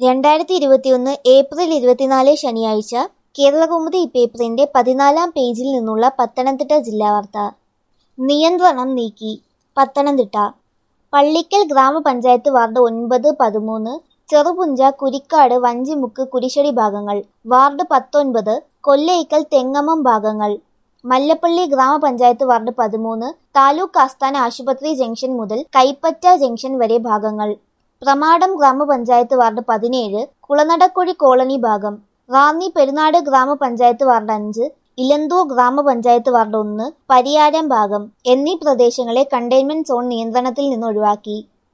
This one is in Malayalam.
രണ്ടായിരത്തി ഇരുപത്തിയൊന്ന് ഏപ്രിൽ ഇരുപത്തിനാല് ശനിയാഴ്ച കേരളകൗമുദി പേപ്പറിന്റെ പതിനാലാം പേജിൽ നിന്നുള്ള പത്തനംതിട്ട ജില്ലാ വാർത്ത നിയന്ത്രണം നീക്കി പത്തനംതിട്ട പള്ളിക്കൽ ഗ്രാമപഞ്ചായത്ത് വാർഡ് ഒൻപത് പതിമൂന്ന് ചെറുപുഞ്ച കുരിക്കാട് വഞ്ചിമുക്ക് കുരിശടി ഭാഗങ്ങൾ വാർഡ് പത്തൊൻപത് കൊല്ലയിക്കൽ തെങ്ങമം ഭാഗങ്ങൾ മല്ലപ്പള്ളി ഗ്രാമപഞ്ചായത്ത് വാർഡ് പതിമൂന്ന് താലൂക്ക് ആസ്ഥാന ആശുപത്രി ജംഗ്ഷൻ മുതൽ കൈപ്പറ്റ ജംഗ്ഷൻ വരെ ഭാഗങ്ങൾ പ്രമാടം ഗ്രാമപഞ്ചായത്ത് വാർഡ് പതിനേഴ് കുളനടക്കുഴി കോളനി ഭാഗം റാന്നി പെരുന്നാട് ഗ്രാമപഞ്ചായത്ത് വാർഡ് അഞ്ച് ഇലന്തൂർ ഗ്രാമപഞ്ചായത്ത് വാർഡ് ഒന്ന് പരിയാരം ഭാഗം എന്നീ പ്രദേശങ്ങളെ കണ്ടെയ്ൻമെന്റ് സോൺ നിയന്ത്രണത്തിൽ നിന്ന് ഒഴിവാക്കി